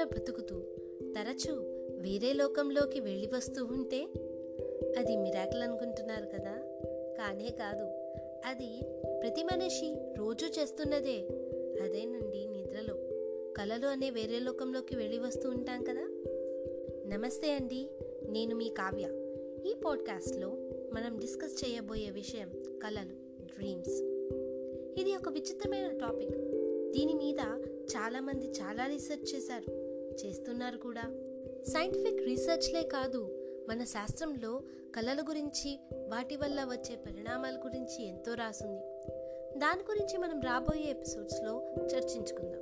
బ్రతుకుతూ తరచూ వేరే లోకంలోకి వెళ్ళి వస్తూ ఉంటే అది మిరాకిల్ అనుకుంటున్నారు కదా కానే కాదు అది ప్రతి మనిషి రోజు చేస్తున్నదే అదేనండి నిద్రలో కలలు అనే వేరే లోకంలోకి వెళ్ళి వస్తూ ఉంటాం కదా నమస్తే అండి నేను మీ కావ్య ఈ పాడ్కాస్ట్లో మనం డిస్కస్ చేయబోయే విషయం కలలు డ్రీమ్స్ ఇది ఒక విచిత్రమైన టాపిక్ దీని మీద చాలామంది చాలా రీసెర్చ్ చేశారు చేస్తున్నారు కూడా సైంటిఫిక్ రీసెర్చ్లే కాదు మన శాస్త్రంలో కళల గురించి వాటి వల్ల వచ్చే పరిణామాల గురించి ఎంతో రాసుంది దాని గురించి మనం రాబోయే ఎపిసోడ్స్లో చర్చించుకుందాం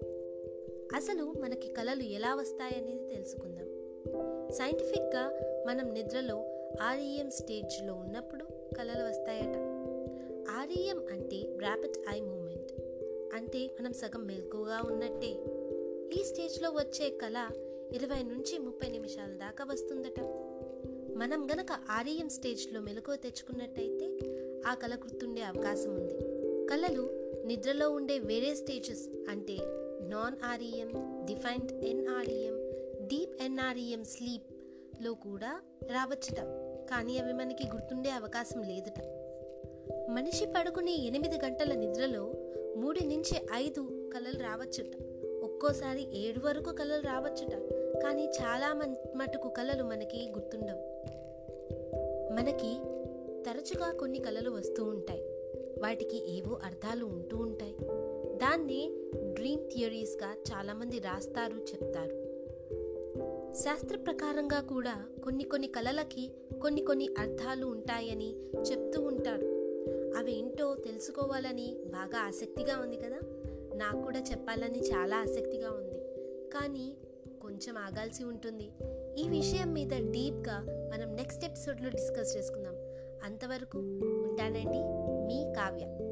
అసలు మనకి కళలు ఎలా వస్తాయనేది తెలుసుకుందాం సైంటిఫిక్గా మనం నిద్రలో ఆర్ఈఎం స్టేజ్లో ఉన్నప్పుడు కళలు వస్తాయట ఆర్ఈఎం అంటే ర్యాపిడ్ ఐ మూమెంట్ అంటే మనం సగం మెలకుగా ఉన్నట్టే ఈ స్టేజ్లో వచ్చే కళ ఇరవై నుంచి ముప్పై నిమిషాల దాకా వస్తుందట మనం గనక ఆర్ఈఎం స్టేజ్లో మెలకువ తెచ్చుకున్నట్టయితే ఆ కళ గుర్తుండే అవకాశం ఉంది కళలు నిద్రలో ఉండే వేరే స్టేజెస్ అంటే non REM defined NREM deep NREM స్లీప్లో కూడా రావచ్చుట కానీ అవి మనకి గుర్తుండే అవకాశం లేదుట మనిషి పడుకునే ఎనిమిది గంటల నిద్రలో మూడు నుంచి ఐదు కళలు రావచ్చుట ఒక్కోసారి ఏడు వరకు కళలు రావచ్చుట కానీ చాలా మటుకు కళలు మనకి గుర్తుండవు మనకి తరచుగా కొన్ని కళలు వస్తూ ఉంటాయి వాటికి ఏవో అర్థాలు ఉంటూ ఉంటాయి దాన్నే డ్రీమ్ థియరీస్గా చాలామంది రాస్తారు చెప్తారు శాస్త్ర ప్రకారంగా కూడా కొన్ని కొన్ని కళలకి కొన్ని కొన్ని అర్థాలు ఉంటాయని చెప్తూ ఉంటారు అవేంటో తెలుసుకోవాలని బాగా ఆసక్తిగా ఉంది కదా నాకు కూడా చెప్పాలని చాలా ఆసక్తిగా ఉంది కానీ కొంచెం ఆగాల్సి ఉంటుంది ఈ విషయం మీద డీప్గా మనం నెక్స్ట్ ఎపిసోడ్లో డిస్కస్ చేసుకుందాం అంతవరకు ఉంటానండి మీ కావ్య